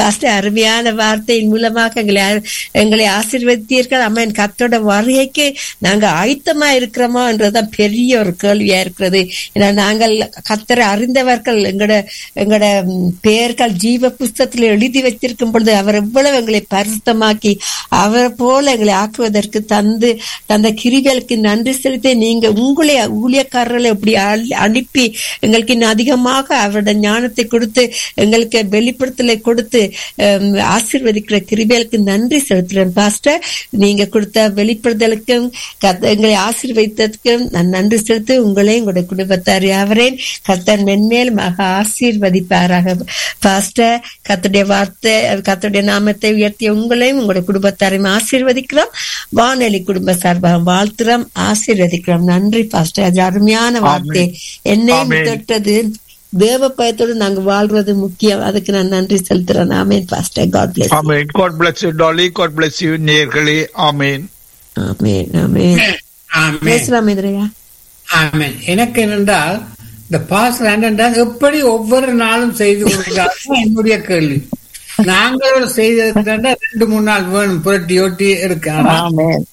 Pastor அருமையான வார்த்தையின் மூலமாக எங்களை ஆ- எங்களை ஆசீர்வதித்தீர்கள் அம்மன் கத்தோட வருகைக்கு நாங்க ஆயத்தமா இருக்கிறோமா என்றதுதான் பெரிய ஒரு கேள்வியா இருக்கிறது ஏன்னா நாங்கள் கத்தரை அறிந்தவர்கள் எங்கட எங்கட ம், பெயர்கள் ஜீவ புஸ்தகத்தில் எழுதி வைத்திருக்கும் பொழுது அவர் எவ்வளவு எங்களை பரிசுத்தமாக்கி அவர் போல எங்களை ஆக்குவதற்கு தந்து தந்த கிரிகளுக்கு நன்றி செலுத்தி நீங்க உங்களை ஊழியக்காரர்களை இப்படி அழி- அனுப்பி எங்களுக்கு இன்னும் அதிகமாக அவருடைய ஞானத்தை கொடுத்து எங்களுக்கு வெளிப்படுத்தலை கொடுத்து ஹம், ஆசீர்வதிக்கிற கிருபைகளுக்கு நன்றி செலுத்துறேன் பாஸ்டர் நீங்க கொடுத்த வெளிப்படுத்தலுக்கும் கத்த- எங்களை ஆசீர்வதித்ததுக்கும் நான் நன்றி செலுத்தி உங்களையும் உங்களுடைய குடும்பத்தார் யாவரையும் கர்த்தர் மென்மேல் மக ஆசீர்வதிப்பாராக பாஸ்டர் கத்துடைய வார்த்தை கத்துடைய நாமத்தை உயர்த்திய உங்களையும் உங்களுடைய குடும்பத்தாரையும் ஆசீர்வதிக்கிறோம் வானொலி குடும்ப சார்பாக வாழ்த்துறோம் ஆசீர்வதிக்கிறோம் நன்றி பாஸ்டர் அது அருமையான வார்த்தை என்னையும் ஆமென். தொட்டது தேவ பயத்தோடு நாங்க வாழ்றது முக்கியம் அதுக்கு நான் நன்றி செலுத்துறேன் ஆமேன் பாஸ்டர் காட் பிளஸ் ஆமென் God bless you Dolly God bless you நேர்களே ஆமென் ஆமேன் ஆமேன் ஆமென் பேசலாம் இந்திரையா ஆமென் எனக்கு என்னென்றால் இந்த பாஸ் என்றால் எப்படி ஒவ்வொரு நாளும் செய்து கொடுக்கிறார்கள் என்னுடைய கேள்வி நாங்கள் செய்ததுக்கு ரெண்டு மூணு நாள் வேணும் புரட்டி ஒட்டி இருக்கு ஆனா ஆமென்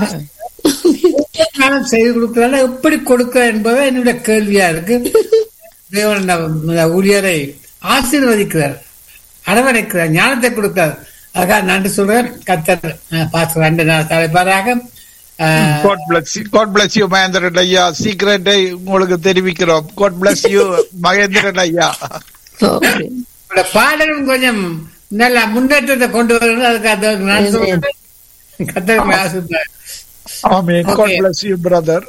ஒவ்வொரு நாளும் செய்து கொடுக்கிறாங்க எப்படி கொடுக்க என்பது என்னுடைய கேள்வியா இருக்கு தேவன் இந்த இந்த ஊழியரை ஆசீர்வதிக்கிறார் அரவணைக்கிறார் ஞானத்தை கொடுக்கிறார் அதுக்காக நன்றி சொல்றேன் கத்தர் பாஸ் ரெண்டு நாள் தலைவராக ah, God bless you God bless you Mahendran ஐயா சீக்கிரட்டை உங்களுக்கு தெரிவிக்கிறோம் காட் பிளஸ் யூ மகேந்திரன் ஐயா Okay. உங்களோட பாடலும் கொஞ்சம் நல்ல முன்னேற்றத்தை கொண்டு வரணும் அதுக்காக நான் சொல்றேன் கத்தர் ஆசீர்வாதம் ஆமென் Okay. God bless you brother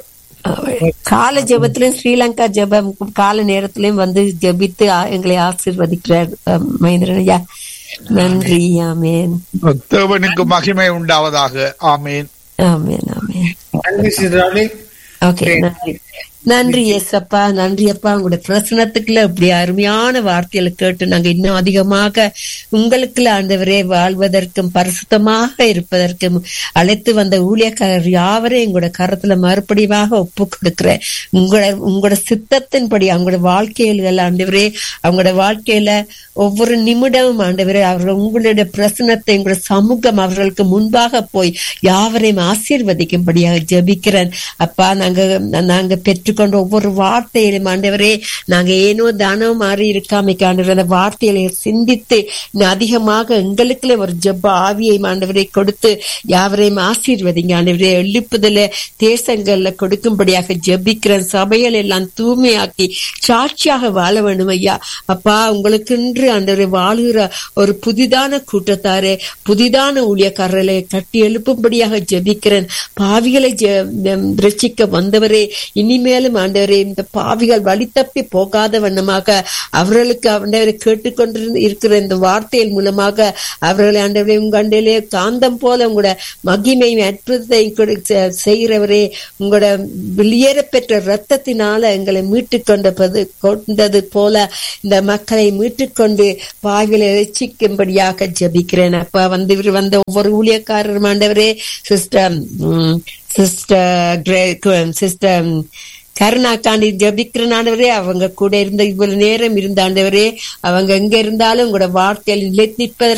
கால ஜெபத்திலும் ஸ்ரீலங்கா ஜெபம் கால நேரத்திலும் வந்து ஜெபித்து ஆ- எங்களை ஆசீர்வதிக்கிறார் அஹ், மகேந்திரன் ஐயா நன்றி ஆமேன் தேவனுக்கு மகிமை உண்டாவதாக ஆமென் ஆமேன் ஆமேன் நன்றி சிறாளி ஓகே நன்றி நன்றி ஏசப்பா நன்றி அப்பா உங்களுடைய பிரசனத்துக்குள்ள இப்படி அருமையான வார்த்தைகளை கேட்டு நாங்க இன்னும் அதிகமாக உங்களுக்குள்ள ஆண்டவரே வாழ்வதற்கும் பரிசுத்தமாக இருப்பதற்கும் அழைத்து வந்த ஊழியக்காரர் யாவரையும் எங்களோட கரத்துல மறுபடியுமாக ஒப்பு கொடுக்கிறேன் உங்களோட உங்களோட சித்தத்தின்படி அவங்களோட வாழ்க்கைகள் ஆண்டவரே அவங்களோட வாழ்க்கையில ஒவ்வொரு நிமிடமும் ஆண்டவரே அவர்கள் உங்களுடைய பிரசனத்தை உங்களுடைய சமூகம் அவர்களுக்கு முன்பாக போய் யாவரையும் ஆசீர்வதிக்கும்படியாக ஜெபிக்கிறேன் அப்பா நாங்க நாங்க பெற்றுக்கொண்ட ஒவ்வொரு வார்த்தையிலும் ஆண்டவரே நாங்க ஏனோ தானோ மாறி இருக்காமைக்கு ஆண்டவர் அந்த வார்த்தைகளை சிந்தித்து இன்னும் அதிகமாக எங்களுக்குள்ள ஒரு ஜெப ஆவியை ஆண்டவரை கொடுத்து யாவரையும் ஆசீர்வதிங்க ஆண்டவரே எழுப்புதல தேசங்கள்ல கொடுக்கும்படியாக ஜெபிக்கிறேன் சபைகள் எல்லாம் தூய்மையாக்கி சாட்சியாக வாழ வேண்டும் ஐயா அப்பா உங்களுக்கென்று ஆண்டவரை வாழுகிற ஒரு புதிதான கூட்டத்தாரே புதிதான ஊழியக்காரர்களை கட்டி எழுப்பும்படியாக ஜெபிக்கிறேன் பாவிகளை ஜெ- ம், ரட்சிக்க வந்தவரே இனிமேலும் ஆண்டவரே இந்த பாவிகள் வழி தப்பி போகாத வண்ணமாக அவர்களுக்கு ஆண்டவரை கேட்டுக்கொண்டிருந்து இருக்கிற இந்த வார்த்தையின் மூலமாக அவர்களை ஆண்டவரை உங்க அண்டையிலே காந்தம் போல உங்களோட மகிமையும் அற்புதத்தையும் கொடு- செ- செய்கிறவரே உங்களோட வெளியேற பெற்ற ரத்தத்தினால எங்களை மீட்டு கொண்டது கொண்டது போல இந்த மக்களை மீட்டுக்கொண்டு பாவிகளை ரசிக்கும்படியாக ஜெபிக்கிறேன் அப்ப வந்து இவர் வந்த ஒவ்வொரு ஊழியக்காரரும் ஆண்டவரே சிஸ்டர் சிஸ்டர் சிஸ்டர் கருணாக்காண்டி ஜபிக்கிறனாண்டவரே அவங்க கூட இருந்த இவ்வளவு நேரம் இருந்த ஆண்டவரே அவங்க எங்க இருந்தாலும் உங்களோட வார்த்தையில் நிலை நிற்பதற்கு